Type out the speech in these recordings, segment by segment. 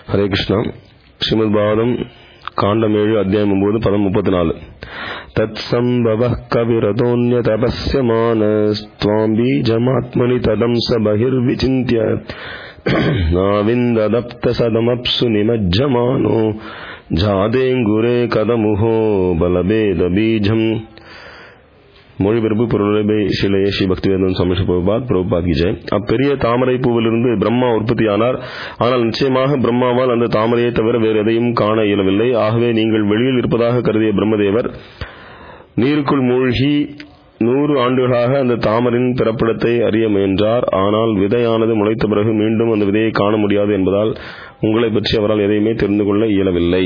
ஹரே கிருஷ்ணா ஸ்ரீமத் பாகவதம் காண்டம் ஏழு அத்தியாயம் ஒன்பது பதம் முப்பத்தி நாலு தத் சம்பவ கவிரதோன்ய தபஸ்யமான பீஜமாத்மனி ததம் ச பகிர்விச்சிந்திய நாவிந்ததப்த சதமப்சு நிமஜ்ஜமானோ ஜாதேங்குரே கதமுகோ பலபேத பீஜம் மொழிபெயர்ப்பு பொருளுரை சிலைய ஸ்ரீ பக்திவேந்தன் சுவாமி பிரபுபாத் பிரபுபாத் ஜெய் அப்பெரிய தாமரை பூவிலிருந்து பிரம்மா உற்பத்தியானார் ஆனால் நிச்சயமாக பிரம்மாவால் அந்த தாமரையை தவிர வேறு எதையும் காண இயலவில்லை ஆகவே நீங்கள் வெளியில் இருப்பதாக கருதிய பிரம்மதேவர் நீருக்குள் மூழ்கி நூறு ஆண்டுகளாக அந்த தாமரின் பிறப்பிடத்தை அறிய முயன்றார் ஆனால் விதையானது முளைத்த பிறகு மீண்டும் அந்த விதையை காண முடியாது என்பதால் உங்களை பற்றி அவரால் எதையுமே தெரிந்து கொள்ள இயலவில்லை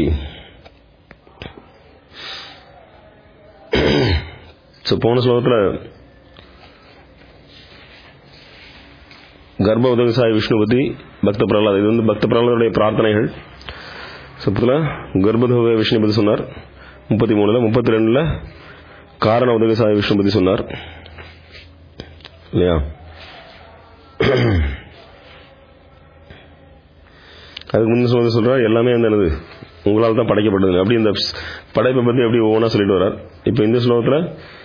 ஸோ போன ஸ்லோகத்தில் கர்ப்ப உதவிசாய் விஷ்ணு பற்றி பக்த பிரகலாத் இது வந்து பக்த பிரகலாதுடைய பிரார்த்தனைகள் சப்பத்தில் கர்ப்பதோக விஷ்ணு பற்றி சொன்னார் முப்பத்தி மூணுல முப்பத்தி ரெண்டுல காரண உதவிசாய விஷ்ணு பற்றி சொன்னார் இல்லையா அதுக்கு முன்ன சொல்ல சொல்றார் எல்லாமே வந்து என்னது உங்களால் தான் படைக்கப்பட்டது அப்படி இந்த படைப்பை பற்றி எப்படி ஒவ்வொன்றா சொல்லிட்டு வர்றார் இப்போ இந்த ஸ்லோகத்தில்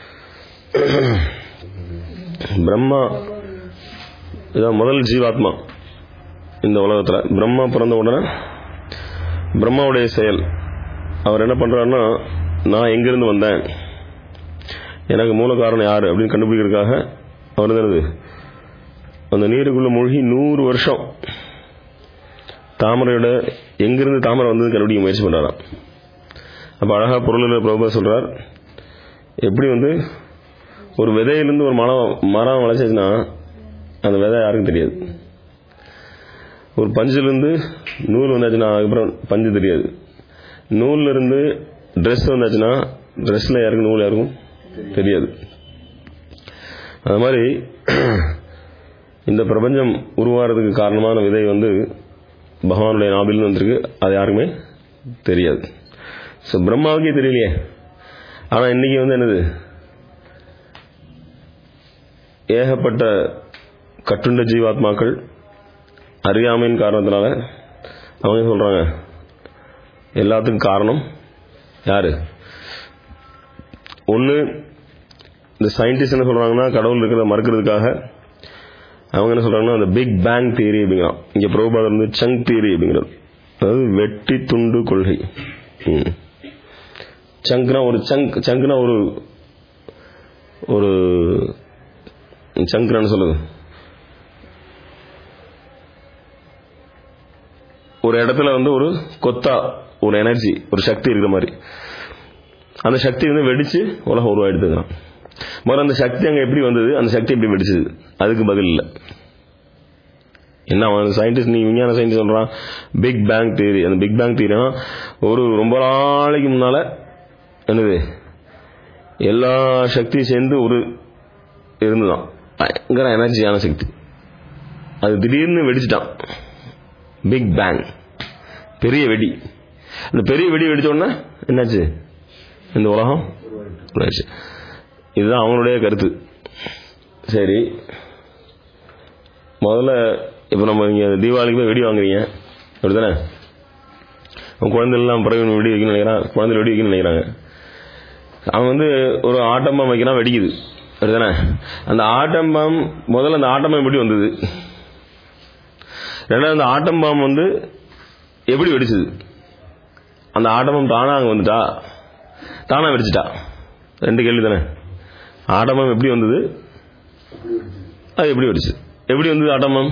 பிரம்மா இதான் முதல் ஜீவாத்மா இந்த உலகத்தில் பிரம்மா பிறந்த உடனே பிரம்மாவுடைய செயல் அவர் என்ன பண்றாருன்னா நான் எங்கிருந்து வந்தேன் எனக்கு மூல காரணம் யாரு அப்படின்னு கண்டுபிடிக்கிறதுக்காக அவர் என்னது அந்த நீருக்குள்ள மூழ்கி நூறு வருஷம் தாமரையோட எங்கிருந்து தாமரை வந்தது கண்டுபிடிக்க முயற்சி பண்றாராம் அப்ப அழகா பொருளில் பிரபா சொல்றார் எப்படி வந்து ஒரு விதையிலிருந்து ஒரு மரம் மரம் வளைச்சிச்சுன்னா அந்த விதை யாருக்கும் தெரியாது ஒரு பஞ்சிலிருந்து நூல் வந்தாச்சுன்னா அதுக்கப்புறம் பஞ்சு தெரியாது நூல்ல இருந்து ட்ரெஸ் வந்தாச்சுன்னா ட்ரெஸ்ல யாருக்கும் நூல் யாருக்கும் தெரியாது அது மாதிரி இந்த பிரபஞ்சம் உருவாகிறதுக்கு காரணமான விதை வந்து பகவானுடைய நாபில்னு வந்திருக்கு அது யாருக்குமே தெரியாது ஸோ பிரம்மாவுக்கே தெரியலையே ஆனால் இன்னைக்கு வந்து என்னது ஏகப்பட்ட கட்டுண்ட ஜீவாத்மாக்கள் அறியாமையின் காரணத்தினால அவங்க சொல்றாங்க எல்லாத்துக்கும் காரணம் யாரு ஒன்று இந்த சயின்டிஸ்ட் என்ன சொல்றாங்கன்னா கடவுள் இருக்கிறத மறுக்கிறதுக்காக அவங்க என்ன சொல்றாங்கன்னா அந்த பிக் பேங் தியரி அப்படிங்கிறான் இங்க பிரபுபாதம் வந்து சங்க் தியரி அப்படிங்கிறது அதாவது வெட்டி துண்டு கொள்கை சங்க்னா ஒரு சங்க் சங்க்னா ஒரு ஒரு சங்கரான்னு சொல்லுது ஒரு இடத்துல வந்து ஒரு கொத்தா ஒரு எனர்ஜி ஒரு சக்தி இருக்கிற மாதிரி அந்த சக்தி வந்து வெடிச்சு உலகம் உருவாயிடுதுங்கிறான் முதல்ல அந்த சக்தி அங்கே எப்படி வந்தது அந்த சக்தி எப்படி வெடிச்சது அதுக்கு பதில் இல்லை என்ன அவன் சயின்டிஸ்ட் நீ விஞ்ஞான சயின்டிஸ்ட் சொல்றான் பிக் பேங் தியரி அந்த பிக் பேங் தியரினா ஒரு ரொம்ப நாளைக்கு முன்னால என்னது எல்லா சக்தியும் சேர்ந்து ஒரு இருந்துதான் பயங்கர எனர்ஜியான சக்தி அது திடீர்னு வெடிச்சிட்டான் பிக் பேங் பெரிய வெடி அந்த பெரிய வெடி வெடிச்ச உடனே என்னாச்சு இந்த உலகம் இதுதான் அவங்களுடைய கருத்து சரி முதல்ல இப்போ நம்ம இங்கே தீபாவளிக்கு போய் வெடி வாங்குறீங்க அப்படிதானே அவன் குழந்தைலாம் பிறகு வெடி வைக்கணும்னு நினைக்கிறான் குழந்தை வெடி வைக்கணும்னு நினைக்கிறாங்க அவன் வந்து ஒரு ஆட்டமாக வைக்கிறான் வெடிக்குது அப்படிதானே அந்த ஆட்டம் பாம் முதல்ல அந்த ஆட்டம் எப்படி வந்தது ரெண்டாவது அந்த ஆட்டம் பாம் வந்து எப்படி வெடிச்சது அந்த ஆட்டமம் தானா அங்கே வந்துட்டா தானா வெடிச்சிட்டா ரெண்டு கேள்வி தானே ஆட்டமம் எப்படி வந்தது அது எப்படி வெடிச்சு எப்படி வந்தது ஆட்டமம்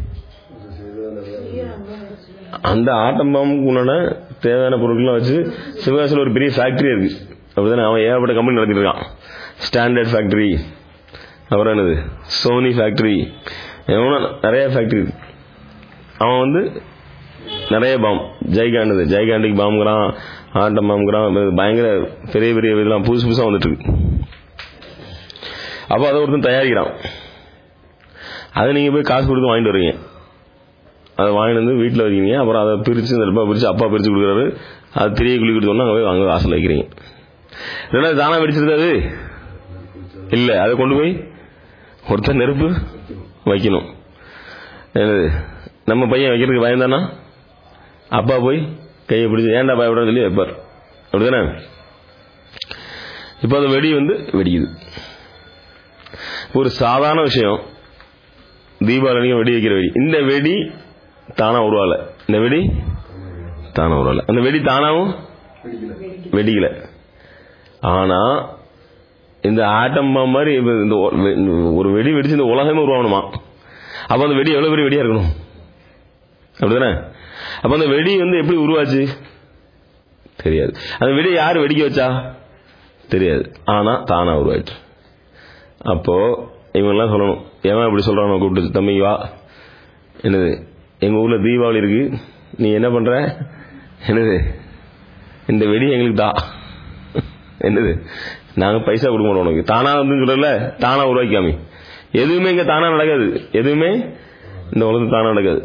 அந்த ஆட்டம்பாம்புக்கு உண்டான தேவையான பொருட்கள்லாம் வச்சு சிவகாசியில் ஒரு பெரிய ஃபேக்டரி இருக்கு அப்படிதானே அவன் ஏகப்பட்ட கம்பெனி நடத்திட்டு இருக்கான் ஸ்டாண்டர்ட் ஃபேக்டரி அப்புறம் என்னது சோனி ஃபேக்டரி எவனோ நிறைய ஃபேக்டரி அவன் வந்து நிறைய பாம் ஜெய்காண்டது ஜெய்காண்டிக் பாம்புங்கிறான் ஆட்டம் பாம்புங்கிறான் பயங்கர பெரிய பெரிய இதெல்லாம் புதுசு புதுசாக வந்துட்டு இருக்கு அப்போ அதை ஒருத்தன் தயாரிக்கிறான் அதை நீங்கள் போய் காசு கொடுத்து வாங்கிட்டு வருவீங்க அதை வாங்கிட்டு வந்து வீட்டில் வைக்கிறீங்க அப்புறம் அதை பிரித்து இந்த டப்பா பிரித்து அப்பா பிரித்து கொடுக்குறாரு அது திரிய குழி கொடுத்தோன்னா அங்கே போய் வாங்க வாசல் வைக்கிறீங்க ரெண்டாவது தானா வெடிச்சிருது அது இல்லை அதை கொண்டு போய் ஒருத்தர் நெருப்பு வைக்கணும் என்னது நம்ம பையன் வைக்கிறதுக்கு பயந்தானா அப்பா போய் கையை பிடிச்சி ஏன்டா பயப்பட சொல்லி வைப்பார் அப்படிதானே இப்போ அந்த வெடி வந்து வெடிக்குது ஒரு சாதாரண விஷயம் தீபாவளிக்கு வெடி வைக்கிற வெடி இந்த வெடி தானா உருவால இந்த வெடி தானா உருவால அந்த வெடி தானாவும் வெடிக்கல ஆனா இந்த ஆட்டம் பாம் மாதிரி இப்ப இந்த ஒ- வெ- ஒரு வெடி வெடிச்சு இந்த உலகமே உருவாகணுமா அப்ப அந்த வெடி எவ்வளவு பெரிய வெடியா இருக்கணும் அப்படிதானே அப்ப அந்த வெடி வந்து எப்படி உருவாச்சு தெரியாது அந்த வெடி யார் வெடிக்க வச்சா தெரியாது ஆனா தானா உருவாயிட்டு அப்போ இவங்கெல்லாம் சொல்லணும் ஏன் இப்படி சொல்றாங்க கூப்பிட்டு தம்பி வா என்னது எங்க ஊர்ல தீபாவளி இருக்கு நீ என்ன பண்ற என்னது இந்த வெடி எங்களுக்கு தா என்னது நாங்க பைசா கொடுக்க மாட்டோம் உனக்கு தானா வந்து சொல்லல தானா உருவாக்காமி எதுவுமே இங்க தானா நடக்காது எதுவுமே இந்த உலகத்து தானா நடக்காது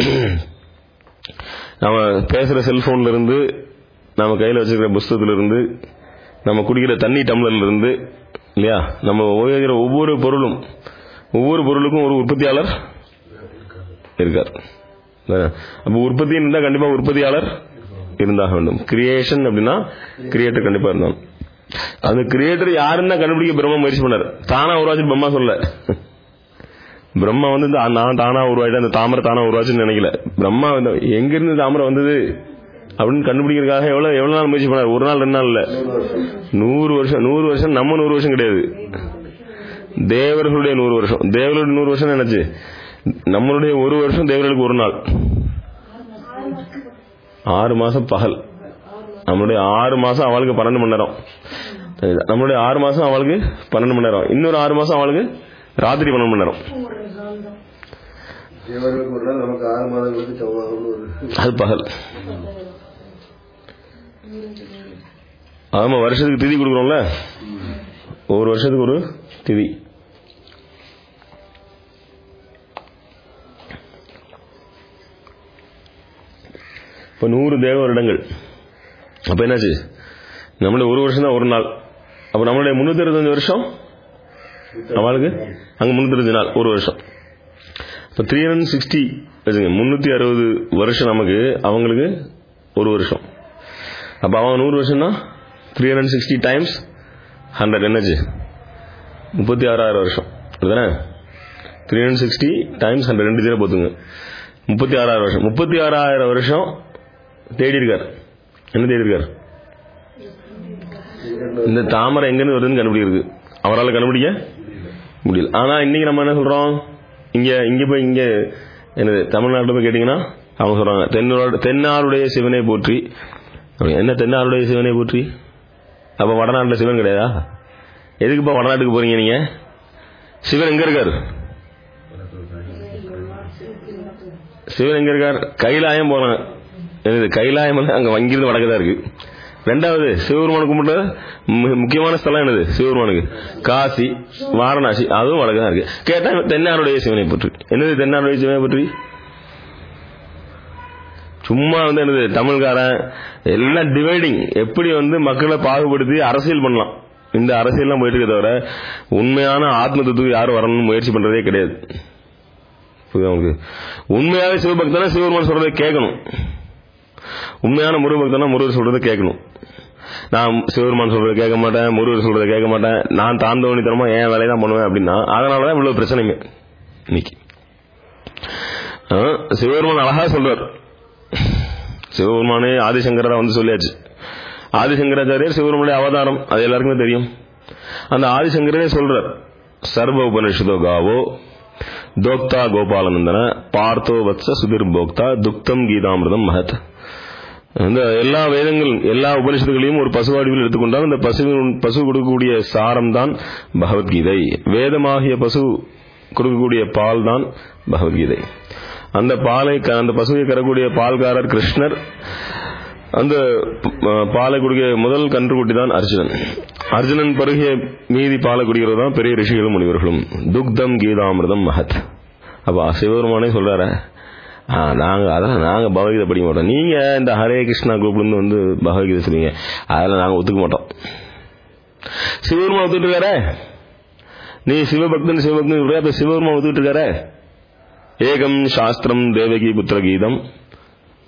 நம்ம பேசுற செல்போன்ல இருந்து நம்ம கையில வச்சிருக்கிற புஸ்தகத்துல இருந்து நம்ம குடிக்கிற தண்ணி டம்ளர்ல இருந்து இல்லையா நம்ம உபயோகிக்கிற ஒவ்வொரு பொருளும் ஒவ்வொரு பொருளுக்கும் ஒரு உற்பத்தியாளர் இருக்கார் அப்ப உற்பத்தி இருந்தா கண்டிப்பா உற்பத்தியாளர் இருந்தாக வேண்டும் கிரியேஷன் அப்படின்னா கிரியேட்டர் கண்டிப்பா இருந்தான் அந்த கிரியேட்டர் யாருன்னு தான் கண்டுபிடிக்க பிரம்மா முயற்சி பண்ணார் தானா உருவாச்சு பிரம்மா சொல்ல பிரம்மா வந்து இந்த நான் தானா உருவாயிட்டு அந்த தாமரை தானா உருவாச்சுன்னு நினைக்கல பிரம்மா வந்து எங்க இருந்து தாமரை வந்தது அப்படின்னு கண்டுபிடிக்கிறதுக்காக எவ்வளவு எவ்வளவு நாள் முயற்சி பண்ணார் ஒரு நாள் ரெண்டு நாள் இல்ல நூறு வருஷம் நூறு வருஷம் நம்ம நூறு வருஷம் கிடையாது தேவர்களுடைய நூறு வருஷம் தேவர்களுடைய நூறு வருஷம் நினைச்சு நம்மளுடைய ஒரு வருஷம் தேவர்களுக்கு ஒரு நாள் ஆறு மாசம் பகல் நம்மளுடைய ஆறு மாசம் அவளுக்கு பன்னெண்டு மணி நேரம் நம்மளுடைய ஆறு மாசம் அவளுக்கு பன்னெண்டு மணி நேரம் இன்னொரு ஆறு மாசம் அவளுக்கு ராத்திரி பன்னெண்டு மணி நேரம் தேவர்களுக்கு ஒரு நாள் நமக்கு ஆறு மாதங்களுக்கு சமமாகும்னு ஒரு அது பகல் ஆமா வருஷத்துக்கு திதி கொடுக்குறோம்ல ஒவ்வொரு வருஷத்துக்கு ஒரு திதி இப்ப நூறு தேவ வருடங்கள் அப்ப என்னாச்சு நம்மளுடைய ஒரு வருஷம் தான் ஒரு நாள் அப்ப நம்மளுடைய முன்னூத்தி இருபத்தஞ்சு வருஷம் அவளுக்கு அங்க முன்னூத்தி நாள் ஒரு வருஷம் இப்போ த்ரீ ஹண்ட்ரட் சிக்ஸ்டி வச்சுங்க முந்நூற்றி அறுபது வருஷம் நமக்கு அவங்களுக்கு ஒரு வருஷம் அப்போ அவங்க நூறு வருஷம்னா three hundred sixty times hundred என்னச்சு முப்பத்தி ஆறாயிரம் வருஷம் அதுதானே three hundred sixty times hundred ரெண்டு தீரம் போத்துங்க முப்பத்தி ஆறாயிரம் வருஷம் முப்பத்தி ஆறாயிரம் வருஷம் தேடி இருக்கார் என்ன தேடி இருக்கார் இந்த தாமரை எங்கேருந்து வருதுன்னு கண்டுபிடிக்கிறது அவரால் கண்டுபிடிக்க முடியல ஆனா இன்னைக்கு நம்ம என்ன சொல்றோம் இங்க இங்க போய் இங்க என்னது தமிழ்நாட்டில் போய் கேட்டீங்கன்னா அவங்க சொல்றாங்க தென்னாடு தென்னாருடைய சிவனை போற்றி அப்படி என்ன தென்னாருடைய சிவனை போற்றி அப்ப வடநாட்டுல சிவன் கிடையாதா எதுக்குப்பா வடநாட்டுக்கு போறீங்க நீங்க சிவன் எங்க இருக்காரு சிவன் எங்க இருக்கார் கைலாயம் போறாங்க என்னது கைலாயம் வந்து அங்க வங்கிருந்து வடக்கு தான் இருக்கு ரெண்டாவது சிவபெருமான கும்பிட்ட மு- முக்கியமான ஸ்தலம் என்னது சிவபெருமானுக்கு காசி வாரணாசி அதுவும் வடக்கு தான் இருக்கு கேட்டா தென்னாருடைய சிவனை பற்றி என்னது தென்னாருடைய சிவனை பற்றி சும்மா வந்து என்னது தமிழ்காரன் எல்லாம் டிவைடிங் எப்படி வந்து மக்களை பாகுபடுத்தி அரசியல் பண்ணலாம் இந்த அரசியல்லாம் போயிட்டு இருக்க தவிர உண்மையான ஆத்ம தத்துவம் யாரும் வரணும்னு முயற்சி பண்றதே கிடையாது புரியுதா உங்களுக்கு உண்மையாவே சிவபக்தனா சிவபெருமான் சொல்றதை கேட்கணும் உண்மையான முருகபக்தனா முருகர் சொல்றதை கேட்கணும் நான் சிவபெருமான் சொல்றதை கேட்க மாட்டேன் முருகர் சொல்றதை கேட்க மாட்டேன் நான் தாந்தவனித்தனமா என் வேலையை தான் பண்ணுவேன் அப்படின்னா அதனாலதான் இவ்வளவு பிரச்சனைங்க இன்னைக்கு ஆ, சிவபெருமான் அழகா சொல்றார் சிவபெருமானே ஆதிசங்கரா வந்து சொல்லியாச்சு ஆதிசங்கராச்சாரியர் சிவபெருமானுடைய அவதாரம் அது எல்லாருக்குமே தெரியும் அந்த ஆதிசங்கரே சொல்றார் சர்வ உபனிஷதோ காவோ தோக்தா கோபாலநந்தன பார்த்தோ வத்ச சுதிர் போக்தா துக்தம் கீதாமிரதம் மகத் இந்த எல்லா வேதங்கள் எல்லா உபனிஷத்துகளையும் ஒரு பசுவாடிவில் எடுத்துக்கொண்டால் அந்த பசு பசு கொடுக்கக்கூடிய சாரம் தான் பகவத்கீதை வேதமாகிய பசு கொடுக்கக்கூடிய பால் தான் பகவத்கீதை அந்த பாலை க- அந்த பசுவை கரக்கூடிய பால்காரர் கிருஷ்ணர் அந்த ப- பாலை குடிக்க முதல் கன்றுக்குட்டி தான் அர்ஜுனன் அர்ஜுனன் பருகிய மீதி பாலை குடிக்கிறது தான் பெரிய ரிஷிகளும் முனிவர்களும் துக்தம் கீதாமிர்தம் மகத் அப்ப சிவபெருமானே சொல்றாரு ஆ, நாங்க அதெல்லாம் நாங்க பகவத்கீதை படிக்க மாட்டோம் நீங்க இந்த ஹரே கிருஷ்ணா குரூப்ல இருந்து வந்து பகவத்கீதை சொல்லுவீங்க அதெல்லாம் நாங்க ஒத்துக்க மாட்டோம் சிவபெருமான் ஒத்துட்டு இருக்காரே நீ சிவபக்தன் சிவபக்தன் சொல்றியா அப்ப சிவபெருமான் ஒத்துட்டு இருக்காரே ஏகம் சாஸ்திரம் தேவகி புத்திர கீதம்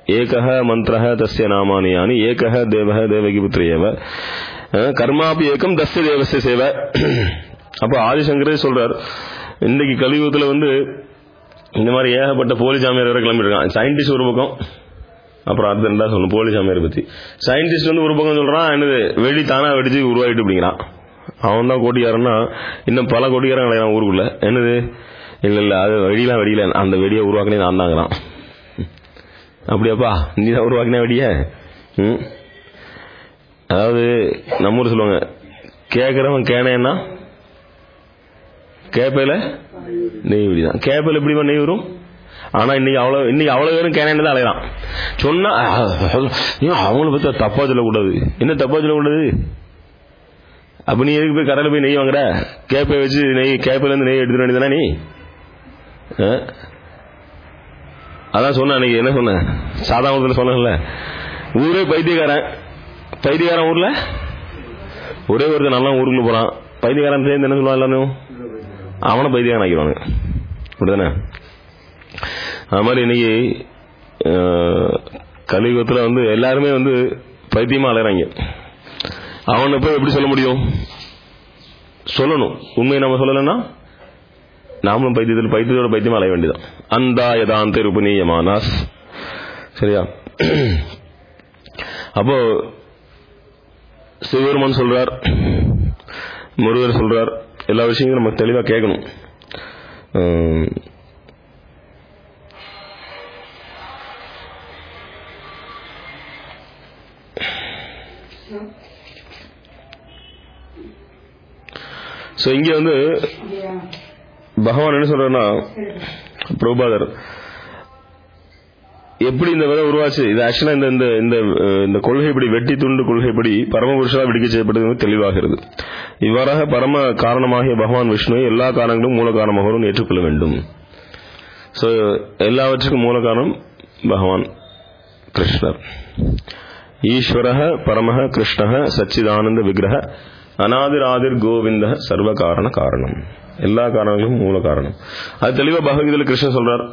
ஏகஹ மந்திரஹ தஸ்ய நாமானி யானி ஏகஹ தேவஹ தேவகி புத்திரியவ கர்மாபி ஏகம் தஸ்ய தேவஸ்ய சேவ அப்போ ஆதிசங்கரே சொல்றார் இன்னைக்கு கலியுகத்தில் வந்து இந்த மாதிரி ஏகப்பட்ட போலி சாமியார் வேற கிளம்பிருக்கான் சயின்டிஸ்ட் ஒரு பக்கம் அப்புறம் அடுத்த ரெண்டா சொல்லணும் போலி சாமியார் பத்தி சயின்டிஸ்ட் வந்து ஒரு பக்கம் சொல்றான் என்னது வெடி தானா வெடிச்சு உருவாயிட்டு அப்படிங்கிறான் அவன் தான் கோட்டிக்காரன்னா இன்னும் பல கோட்டிக்காரன் கிடையாது ஊருக்குள்ள என்னது இல்ல இல்ல அது வெடியெல்லாம் வெடியில அந்த வெடியை உருவாக்கினே நான் தாங்கிறான் அப்படியாப்பா நீ தான் உருவாக்கின வெடிய ம் அதாவது நம்ம ஊர் சொல்லுவாங்க கேட்கறவன் கேனேன்னா கேப்பையில நெய் வெடிதான் கேப்பையில எப்படிமா நெய் வரும் ஆனா இன்னைக்கு அவ்வளவு இன்னைக்கு அவ்வளவு பேரும் கேனேன்னு தான் அலையலாம் சொன்னா ஏன் அவங்கள பத்தி தப்பா சொல்லக்கூடாது என்ன தப்பா சொல்லக்கூடாது அப்ப நீ எதுக்கு போய் கடையில் போய் நெய் வாங்குற கேப்பை வச்சு நெய் கேப்பையில இருந்து நெய் எடுத்துட வேண்டியதானே நீ ஆ? அதான் சொன்ன அன்னைக்கு என்ன சொன்ன சாதாரணத்தில் சொன்னல ஊரே பைத்தியக்காரன் பைத்தியக்காரன் ஊர்ல ஒரே ஒருத்தர் நல்லா ஊருக்குள்ள போறான் பைத்தியக்காரன் சேர்ந்து என்ன சொல்லுவான் எல்லாரும் அவனை பைத்தியக்காரன் ஆக்கிடுவாங்க அப்படிதானே அது மாதிரி இன்னைக்கு அஹ், கலியுகத்துல வந்து எல்லாருமே வந்து பைத்தியமா அலையறாங்க அவனை போய் எப்படி சொல்ல முடியும் சொல்லணும் உண்மையை நம்ம சொல்லலைன்னா நாமளும் பைத்தியத்தில் பைத்தியத்தோட பைத்தியமா அலைய வேண்டியதான் அந்தா யதாந்த ரூபனீயமானாஸ் சரியா அப்போ சிவபெருமான் சொல்றார் முருகர் சொல்றார் எல்லா விஷயங்களும் நம்ம தெளிவா கேட்கணும் உம், ஸோ இங்க வந்து பகவான் என்ன சொல்றாருன்னா பிரபாதர் எப்படி இந்த விதை உருவாச்சு இது ஆக்சுவலா இந்த இந்த இந்த அஹ், இந்த கொள்கைப்படி வெட்டி துண்டு கொள்கைப்படி பரமபுருஷரா விடுக்க செய்யப்பட்டது வந்து தெளிவாகிறது இவ்வாறாக பரம காரணமாகிய பகவான் விஷ்ணுவை எல்லா காரணங்களும் மூல காரணமாகவும் ஏற்றுக்கொள்ள வேண்டும் ஸோ எல்லாவற்றுக்கும் மூல காரணம் பகவான் கிருஷ்ணர் ஈஸ்வர பரம கிருஷ்ண சச்சிதானந்த விக்கிரக அநாதிராதிர் கோவிந்த சர்வ காரண காரணம் எல்லா காரணங்களும் மூல காரணம் அது தெளிவா பகவத்கீதையில கிருஷ்ணன் சொல்றார்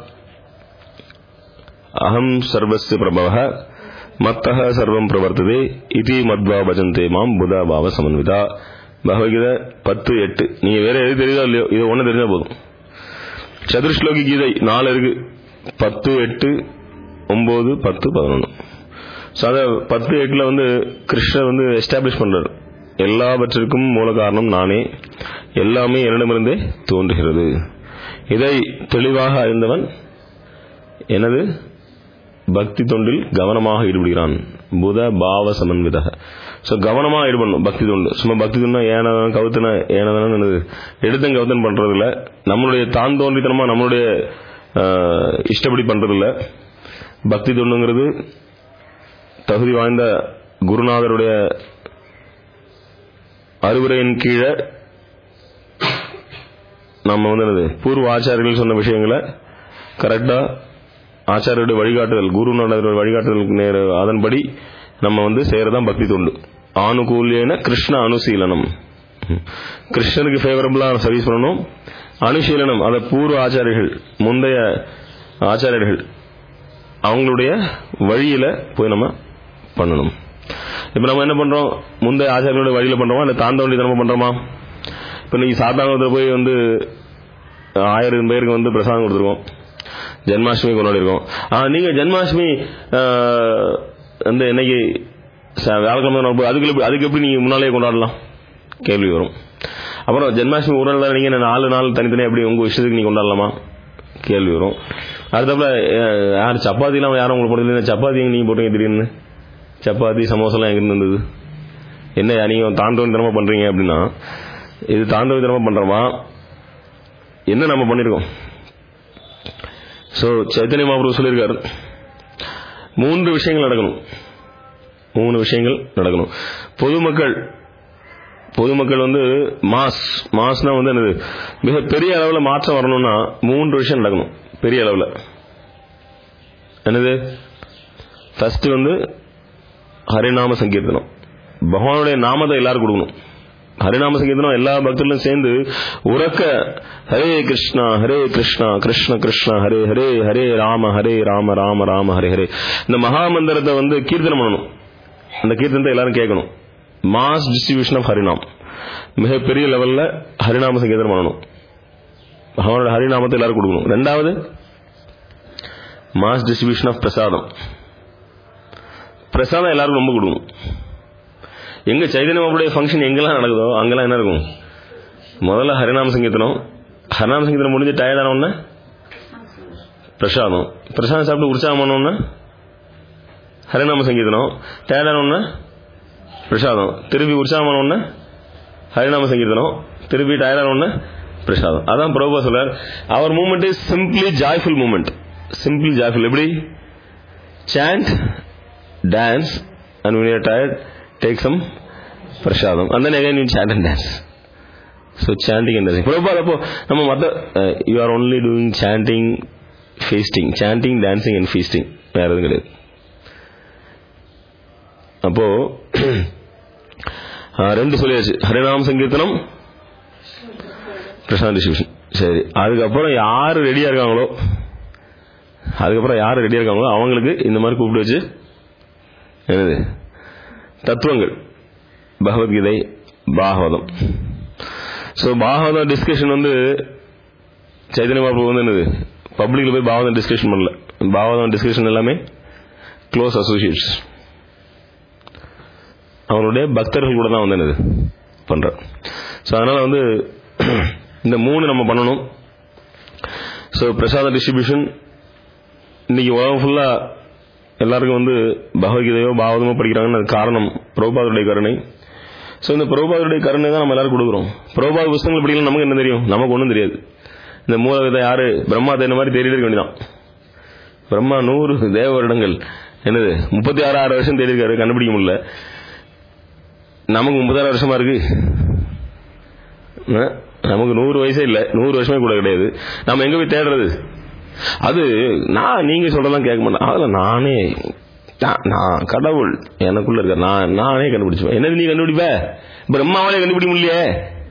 அகம் சர்வஸ்ய பிரபவ மத்தக சர்வம் பிரவர்த்ததே இதி மத்வா பஜந்தே மாம் புதா பாவ சமன்விதா பகவத்கீதை பத்து எட்டு நீங்க வேற எது தெரியுதோ இல்லையோ இது ஒண்ணு தெரிஞ்சா போதும் சதுர்ஸ்லோகி கீதை நாலு இருக்கு பத்து எட்டு ஒன்பது பத்து பதினொன்று ஸோ அதை பத்து எட்டில் வந்து கிருஷ்ணர் வந்து எஸ்டாப்ளிஷ் பண்றாரு எல்லாவற்றிற்கும் மூல காரணம் நானே எல்லாமே என்னிடமிருந்தே தோன்றுகிறது இதை தெளிவாக அறிந்தவன் எனது பக்தி தொண்டில் கவனமாக ஈடுபடுகிறான் புத பாவ சமன்வித ஸோ கவனமாக ஈடுபடணும் பக்தி தொண்டு சும்மா பக்தி தொண்டா ஏனதான கவுத்தன ஏனதான என்னது எடுத்தன் கவுத்தன் பண்றது இல்ல நம்மளுடைய தான் தோன்றித்தனமா நம்மளுடைய ஆஹ், இஷ்டப்படி பண்றது இல்ல பக்தி தொண்டுங்கிறது தகுதி வாய்ந்த குருநாதருடைய அறிவுரையின் கீழே நம்ம வந்து என்னது பூர்வ ஆச்சாரியர்கள் சொன்ன விஷயங்களை கரெக்டா ஆச்சாரியருடைய வழிகாட்டுதல் குருநாதருடைய வழிகாட்டுதலுக்கு நேர அதன்படி நம்ம வந்து செய்யறதான் பக்தி தொண்டு ஆனுகூல்யன கிருஷ்ண அனுசீலனம் ம். கிருஷ்ணனுக்கு ஃபேவரபிளா சர்வீஸ் பண்ணணும் அனுசீலனம் அதை பூர்வ ஆச்சாரியர்கள் முந்தைய ஆச்சாரியர்கள் அவங்களுடைய வழியில போய் நம்ம பண்ணணும் இப்ப நம்ம என்ன பண்றோம் முந்தைய ஆச்சாரியர்களுடைய வழியில பண்றோமா இல்ல தாண்டவண்டி தனமா பண்றோமா இப்ப நீங்க சாதாரணத்துல போய் வந்து ஆயிரம் பேருக்கு வந்து பிரசாதம் கொடுத்துருக்கோம் ஜென்மாஷ்டமி கொண்டாடிருக்கோம் ஆ, நீங்க ஜென்மாஷ்டமி ஆ, வந்து என்னைக்கு ச- வியாழக்கிழமை தான் நடக்கும். அதுக்கு எப்படி- அதுக்கு எப்படி நீங்க முன்னாலே கொண்டாடலாம் கேள்வி வரும் அப்புறம் ஜென்மாஷ்டமி ஒரு நாள் தான் நீங்க நாலு நாள் தனித்தனியா எப்படி உங்க இஷ்டத்துக்கு நீங்க கொண்டாடலாமா கேள்வி வரும் அடுத்தப்பல அஹ், யார் சப்பாத்திலாம் யாரும் உங்களுக்கு போடுறது சப்பாத்தி எங்க நீங்க போட்டீங்க திடீர்னு சப்பாத்தி சமோசாலாம் எங்க இருந்து வந்தது என்ன நீங்க தாண்டவன் தினமா பண்றீங்க அப்படின்னா இது தாண்டவ தினமா பண்றோமா என்ன நம்ம பண்ணிருக்கோம் சோ சைத்தன்ய மகாபுரு சொல்லியிருக்காரு மூன்று விஷயங்கள் நடக்கணும் மூணு விஷயங்கள் நடக்கணும் பொதுமக்கள் பொதுமக்கள் வந்து மாஸ் மாஸ்னா வந்து என்னது மிக பெரிய அளவுல மாற்றம் வரணும்னா மூன்று விஷயம் நடக்கணும் பெரிய அளவுல என்னது ஃபர்ஸ்ட் வந்து ஹரிநாம சங்கீர்த்தனம் பகவானுடைய நாமத்தை எல்லாரும் கொடுக்கணும் ஹரிநாம சங்கீதனம் எல்லா பக்தர்களும் சேர்ந்து உறக்க ஹரே கிருஷ்ணா ஹரே கிருஷ்ணா கிருஷ்ண கிருஷ்ணா ஹரே ஹரே ஹரே ராம ஹரே ராம ராம ராம ஹரே ஹரே இந்த மகாமந்திரத்தை வந்து கீர்த்தனம் பண்ணணும் அந்த கீர்த்தனத்தை எல்லாரும் கேட்கணும் மாஸ் டிஸ்ட்ரிபியூஷன் ஆஃப் ஹரிநாம் மிகப்பெரிய லெவல்ல ஹரிநாம சங்கீதனம் பண்ணணும் அவனோட ஹரிநாமத்தை எல்லாரும் கொடுக்கணும் ரெண்டாவது மாஸ் டிஸ்ட்ரிபியூஷன் ஆஃப் பிரசாதம் பிரசாதம் எல்லாருக்கும் ரொம்ப கொடுக்கணும் எங்க சைதன்ய மாபுடைய ஃபங்க்ஷன் எங்கெல்லாம் நடக்குதோ அங்கெல்லாம் என்ன இருக்கும் முதல்ல ஹரிநாம சங்கீதனம் ஹரிநாம சங்கீதனம் முடிஞ்சு டயர்டான உடனே பிரசாதம் பிரசாதம் சாப்பிட்டு உற்சாகம் பண்ண உடனே ஹரிநாம சங்கீதனம் டயர்டான உடனே பிரசாதம் திருப்பி உற்சாகம் பண்ண உடனே ஹரிநாம சங்கீதனம் திருப்பி டயர்டான உடனே பிரசாதம் அதான் பிரபா சொல்றார் அவர் moment is simply joyful moment simply joyful எப்படி chant dance and when you're tired take some பிரசாதம் and then again you chant and dance so chanting and dancing Prabhu அப்போ நம்ம மத்த you are only doing chanting feasting chanting dancing and feasting வேற எதுவும் கிடையாது அப்போ ஆ, ரெண்டு சொல்லியாச்சு ஹரிநாம சங்கீர்த்தனம் பிரசாந்த் டிஸ்ட்ரிபியூஷன் சரி அதுக்கப்புறம் யாரு ரெடியா இருக்காங்களோ அதுக்கப்புறம் யார் ரெடியா இருக்காங்களோ அவங்களுக்கு இந்த மாதிரி கூப்பிட்டு வச்சு என்னது தத்துவங்கள் பகவத்கீதை பாகவதம் ஸோ பாகவதம் டிஸ்கஷன் வந்து சைதன்ய பாபு வந்து என்னது பப்ளிக்ல போய் பாகவதம் டிஸ்கஷன் பண்ணல பாகவதம் டிஸ்கஷன் எல்லாமே க்ளோஸ் அசோசியேட்ஸ் அவனுடைய பக்தர்கள் கூட தான் வந்து என்னது பண்ற ஸோ அதனால வந்து இந்த மூணு நம்ம பண்ணணும் ஸோ பிரசாத டிஸ்ட்ரிபியூஷன் இன்னைக்கு உலகம் ஃபுல்லா எல்லாருக்கும் வந்து பகவத்கீதையோ பாவதமோ படிக்கிறாங்கன்னு அது காரணம் பிரபுபாதருடைய கருணை ஸோ இந்த பிரபுபாதருடைய கருணை தான் நம்ம எல்லாரும் கொடுக்குறோம் பிரபுபாத புஸ்தகங்கள் படிக்கலாம் நமக்கு என்ன தெரியும் நமக்கு ஒன்றும் தெரியாது இந்த மூலவிதை யாரு பிரம்மா தேன மாதிரி தேடி இருக்க வேண்டியதான் பிரம்மா நூறு தேவ வருடங்கள் என்னது முப்பத்தி ஆறு ஆறு வருஷம் தேடி இருக்காரு கண்டுபிடிக்க முடியல நமக்கு முப்பத்தாறு வருஷமா இருக்கு அஹ், நமக்கு நூறு வயசே இல்லை நூறு வருஷமே கூட கிடையாது நம்ம எங்க போய் தேடுறது அது நான் நீங்க சொல்றதெல்லாம் கேட்க மாட்டேன் அதுல நானே நான் நான் கடவுள் எனக்குள்ள இருக்க நான் நானே கண்டுபிடிச்சுவேன் என்னது நீ கண்டுபிடிப்ப பிரம்மாவாலே கண்டுபிடிக்க முடியலையே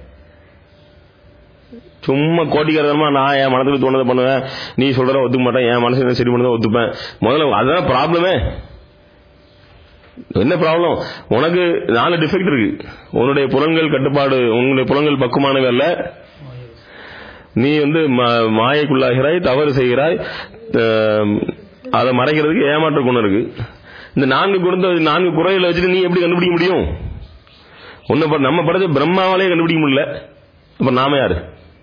சும்மா கோட்டிக்காரமா நான் என் மனசுக்கு தோணதை பண்ணுவேன் நீ சொல்றத ஒத்துக்க மாட்டேன் என் மனசு என்ன சரி பண்ணதை ஒத்துப்பேன் முதல்ல அதுதான் ப்ராப்ளமே என்ன ப்ராப்ளம் உனக்கு நாலு டிஃபெக்ட் இருக்கு உன்னுடைய புலன்கள் கட்டுப்பாடு உன்னுடைய புலன்கள் பக்குமானவை அல்ல நீ வந்து ம- மாயைக்குள்ளாகிறாய் தவறு செய்கிறாய் ஆம், அதை மறைக்கிறதுக்கு ஏமாற்ற குணம் இருக்கு இந்த நான்கு குணத்தை நான்கு குறைகளை வச்சுட்டு நீ எப்படி கண்டுபிடிக்க முடியும் உன்னை ப- நம்ம படைச்ச பிரம்மாவாலே கண்டுபிடிக்க முடியல அப்ப நாம யாரு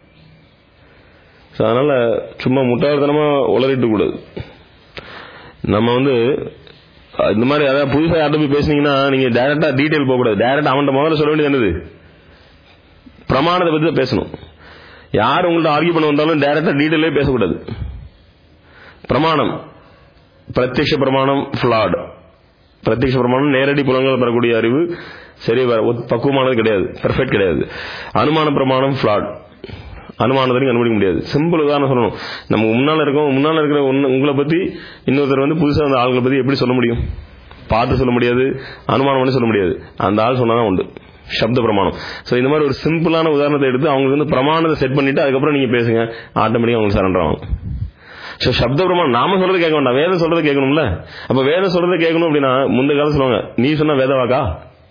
So, அதனால சும்மா முட்டாள்தனமா உளறிட்டு கூடாது நம்ம வந்து அஹ், இந்த மாதிரி அதாவது புதுசா யார்கிட்ட போய் பேசுனீங்கன்னா நீங்க டைரக்டா டீடைல் போக கூடாது டைரக்டா அவன்கிட்ட முதல்ல சொல்ல வேண்டியது என்னது பிரமாணத்தை பத்தி தான் பேசணும் யார் உங்கள்ட்ட ஆர்கியூ பண்ண வந்தாலும் டைரக்டா டீடைலே பேசக்கூடாது பிரமாணம் பிரத்யக்ஷ பிரமாணம் ஃபிளாட் பிரத்யக்ஷ பிரமாணம் நேரடி புலங்கள் பெறக்கூடிய அறிவு சரி வர ஒத்- பக்குவமானது கிடையாது பெர்ஃபெக்ட் கிடையாது அனுமான பிரமாணம் ஃபிளாட் அனுமானத்தையும் கண்டுபிடிக்க முடியாது சிம்பிள் உதாரணம் சொல்லணும் நம்ம முன்னால இருக்கோம் முன்னால இருக்கிற ஒண்ணு- உங்களை பத்தி இன்னொருத்தர் வந்து புதுசா அந்த ஆளுங்களை பத்தி எப்படி சொல்ல முடியும் பார்த்து சொல்ல முடியாது அனுமானம் பண்ணி சொல்ல முடியாது அந்த ஆள் சொன்னாதான் உண்டு சப்த பிரமாணம் சோ இந்த மாதிரி ஒரு சிம்பிளான உதாரணத்தை எடுத்து அவங்களுக்கு வந்து பிரமாணத்தை செட் பண்ணிட்டு அதுக்கப்புறம் நீங்க பேசுங்க ஆட்டோமேட்டிக்கா அவங்களுக்கு சரண்டர் ஆகும் ஸோ சப்த பிரமாணம் நாம சொல்றது கேட்க வேண்டாம் வேதம் சொல்றது கேட்கணும்ல அப்ப வேதம் சொல்றது கேட்கணும் அப்படின்னா முந்தைய காலம் சொல்லுவாங்க நீ சொன்னா வேத வாக்கா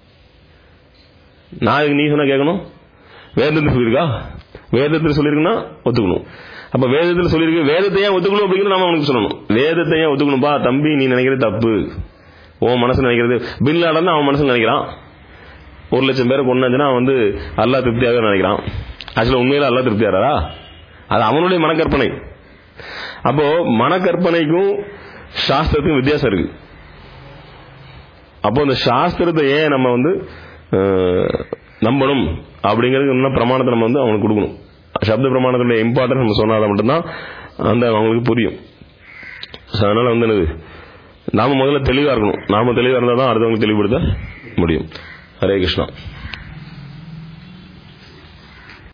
நான் இதுக்கு நீ சொன்னா கேட்கணும் வேதத்தில் சொல்லியிருக்கா வேதத்தில் சொல்லியிருக்குன்னா ஒத்துக்கணும் அப்ப வேதத்தில் சொல்லியிருக்கு வேதத்தை ஏன் ஒத்துக்கணும் அப்படிங்கிறது நாம அவனுக்கு சொல்லணும் வேதத்தை ஏன் ஒத்துக்கணும்பா தம்பி நீ நினைக்கிறது தப்பு உன் மனசு நினைக்கிறது பின் லாடன் அவன் மனசுல நினைக்கிறான் ஒரு லட்சம் பேரை கொண்டாச்சுன்னா அவன் வந்து அல்லா திருப்தியாக நினைக்கிறான் ஆக்சுவலா உண்மையில அல்லா திருப்தியாரா அது அவனுடைய மனக்கற்பனை அப்போ மனக்கற்பனைக்கும் சாஸ்திரத்துக்கும் வித்தியாசம் இருக்கு அப்போ இந்த சாஸ்திரத்தை ஏன் நம்ம வந்து அஹ், நம்பணும் அப்படிங்கிறது இன்னும் பிரமாணத்தை நம்ம வந்து அவனுக்கு கொடுக்கணும் சப்த பிரமாணத்துடைய இம்பார்ட்டன்ஸ் நம்ம சொன்னாதான் மட்டும்தான் அந்த அவங்களுக்கு புரியும் So, அதனால வந்து என்னது நாம முதல்ல தெளிவா இருக்கணும் நாம தெளிவா இருந்தால் தான் அடுத்தவங்களுக்கு தெளிவுபடுத்த முடியும் ஹரே கிருஷ்ணா